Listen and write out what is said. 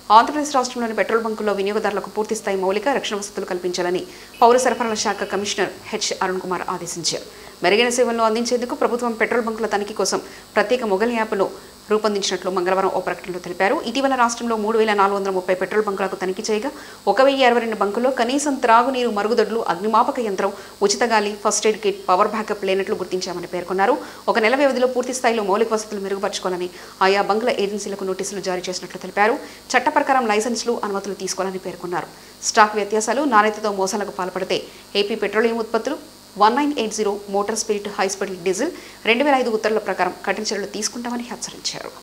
ఆంధ్రప్రదేశ్ రాష్ట్రంలోని పెట్రోల్ బంకుల్లో వినియోగదారులకు పూర్తి స్థాయి మౌలిక రక్షణ వసతులు కల్పించాలని పౌర సరఫరాల శాఖ కమిషనర్ హెచ్ అరుణ్ కుమార్ ఆదేశించారు మెరుగైన సేవలను అందించేందుకు ప్రభుత్వం పెట్రోల్ బంకుల తనిఖీ కోసం ప్రత్యేక మొగల్ యాప్ను రూపొందించినట్లు మంగళవారం ఓ ప్రకటనలో తెలిపారు ఇటీవల రాష్ట్రంలో మూడు వేల నాలుగు వందల ముప్పై పెట్రోల్ బంకులకు తనిఖీ చేయగా ఒక వెయ్యి అరవై రెండు బంకుల్లో కనీసం త్రాగునీరు మరుగుదొడ్లు అగ్నిమాపక యంత్రం ఉచిత గాలి first aid kit power backup లేనట్లు గుర్తించామని పేర్కొన్నారు ఒక నెల వ్యవధిలో పూర్తి స్థాయిలో మౌలిక వసతులు మెరుగుపరచుకోవాలని ఆయా బంకుల ఏజెన్సీలకు నోటీసులు జారీ చేసినట్లు తెలిపారు చట్ట ప్రకారం లైసెన్సులు అనుమతులు తీసుకోవాలని పేర్కొన్నారు స్టాక్ వ్యత్యాసాలు నాణ్యతతో మోసాలకు పాల్పడితే ఏపీ పెట్రోలియం ఉత్పత్తులు one nine eight zero motor spirit high speed diesel రెండు వేల ఐదు ఉత్తర్వుల ప్రకారం కఠిన చర్యలు తీసుకుంటామని హెచ్చరించారు